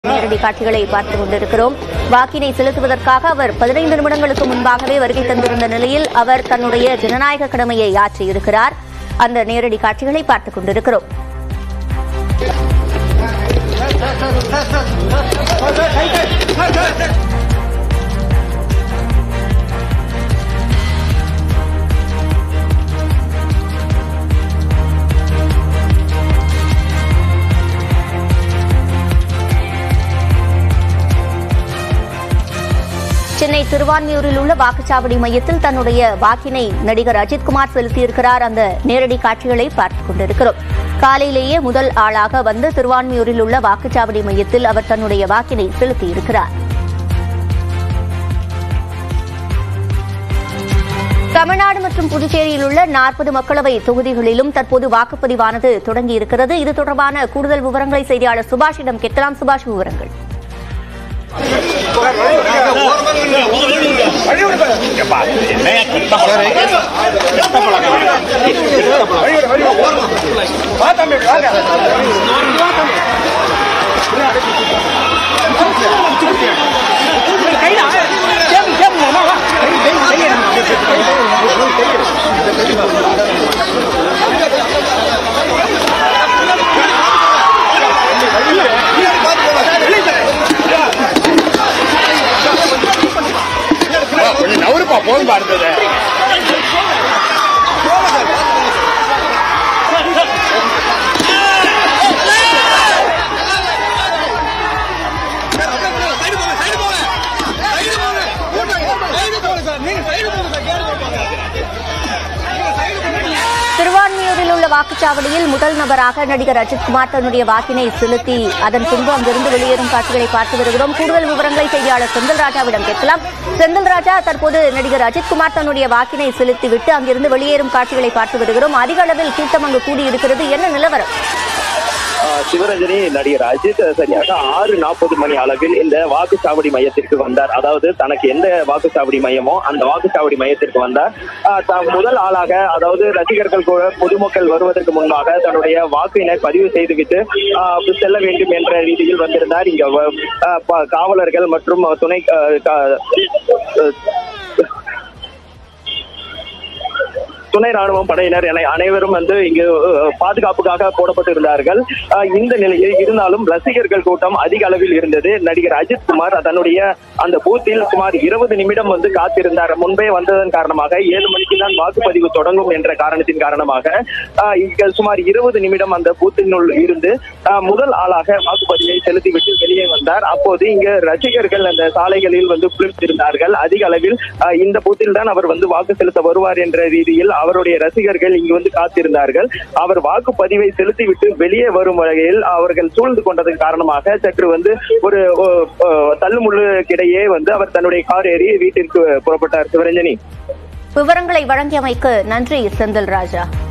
நேரடி காட்சிகளை பார்த்துக் கொண்டிருக்கிறோம் வாக்கினை செலுத்துவதற்காக அவர் பதினைந்து நிமிடங்களுக்கு முன்பாகவே வருகை தந்திருந்த நிலையில் அவர் தன்னுடைய ஜனநாயக கடமையை ஆற்றியிருக்கிறார் அந்த நேரடி காட்சிகளை பார்த்துக் கொண்டிருக்கிறோம் சென்னை திருவான்மியூரில் உள்ள வாக்குச்சாவடி மையத்தில் தன்னுடைய வாக்கினை நடிகர் அஜித்குமார் செலுத்தியிருக்கிறார் அந்த நேரடி காட்சிகளை பார்த்துக் கொண்டிருக்கிறோம் காலையிலேயே முதல் ஆளாக வந்து திருவான்மியூரில் உள்ள வாக்குச்சாவடி மையத்தில் அவர் தன்னுடைய வாக்கினை செலுத்தியிருக்கிறார் தமிழ்நாடு மற்றும் புதுச்சேரியில் உள்ள நாற்பது மக்களவை தொகுதிகளிலும் தற்போது வாக்குப்பதிவானது தொடங்கியிருக்கிறது இது தொடர்பான கூடுதல் விவரங்களை செய்தியாளர் சுபாஷிடம் கேட்கலாம் சுபாஷ் விவரங்கள் கொஞ்சம் நவருப்பா போதும்பா இருந்தது திருவான்மியூரில் உள்ள வாக்குச்சாவடியில் முதல் நபராக நடிகர் அஜித்குமார் தன்னுடைய வாக்கினை செலுத்தி அதன் பின்பு அங்கிருந்து வெளியேறும் காட்சிகளை பார்த்து வருகிறோம் கூடுதல் விவரங்களை செய்தியாளர் செந்தில் ராஜாவிடம் கேட்கலாம் செந்தில் ராஜா தற்போது நடிகர் அஜித்குமார் தன்னுடைய வாக்கினை செலுத்திவிட்டு அங்கிருந்து வெளியேறும் காட்சிகளை பார்த்து வருகிறோம் அதிக அளவில் கூட்டம் அங்கு கூடியிருக்கிறது என்ன நிலவரம் ஆஹ் சிவரஞ்சனி நடிகர் அஜித் சரியாக ஆறு நாற்பது மணி அளவில் இந்த வாக்குச்சாவடி மையத்திற்கு வந்தார் அதாவது தனக்கு எந்த வாக்குச்சாவடி மையமோ அந்த வாக்குச்சாவடி மையத்திற்கு வந்தார் ஆஹ் தான் முதல் ஆளாக அதாவது ரசிகர்கள் கூட பொதுமக்கள் வருவதற்கு முன்பாக தன்னுடைய வாக்கினை பதிவு செய்துவிட்டு ஆஹ் செல்ல வேண்டும் என்ற ரீதியில் வந்திருந்தார் இங்க வ- ஆஹ் ப- காவலர்கள் மற்றும் துணை ஆஹ் கா- துணை ராணுவம் படையினர் என அனைவரும் வந்து இங்கு அஹ், பாதுகாப்புக்காக போடப்பட்டிருந்தார்கள் அஹ், இந்த நிலையில் இருந்தாலும் ரசிகர்கள் கூட்டம் அதிக அளவில் இருந்தது நடிகர் அஜித் குமார் தன்னுடைய அந்த பூத்தில் சுமார் இருபது நிமிடம் வந்து காத்திருந்தார் முன்பே வந்ததன் காரணமாக ஏழு மணிக்கு தான் வாக்குப்பதிவு தொடங்கும் என்ற காரணத்தின் காரணமாக அஹ், இங்க சுமார் இருபது நிமிடம் அந்த பூத்தினுள் இருந்து அஹ், முதல் ஆளாக வாக்குப்பதிவை செலுத்திவிட்டு வெளியே வந்தார் அப்போது இங்கு ரசிகர்கள் அந்த சாலைகளில் வந்து குளிர்ந்திருந்தார்கள் அதிக அளவில் அஹ், இந்த பூத்தில் தான் அவர் வந்து வாக்கு செலுத்த வருவார் என்ற ரீதியில் அவருடைய ரசிகர்கள் இங்கு வந்து காத்திருந்தார்கள் அவர் வாக்குப்பதிவை செலுத்திவிட்டு வெளியே வரும் வகையில் அவர்கள் சூழ்ந்து கொண்டதன் காரணமாக சற்று வந்து ஒரு ஓ, ஓ, தள்ளுமுள்ளுக்கிடையே வந்து அவர் தன்னுடைய கார் ஏறி வீட்டிற்கு புறப்பட்டார் சிவரஞ்சனி விவரங்களை வழங்கியமைக்கு நன்றி செந்தில் ராஜா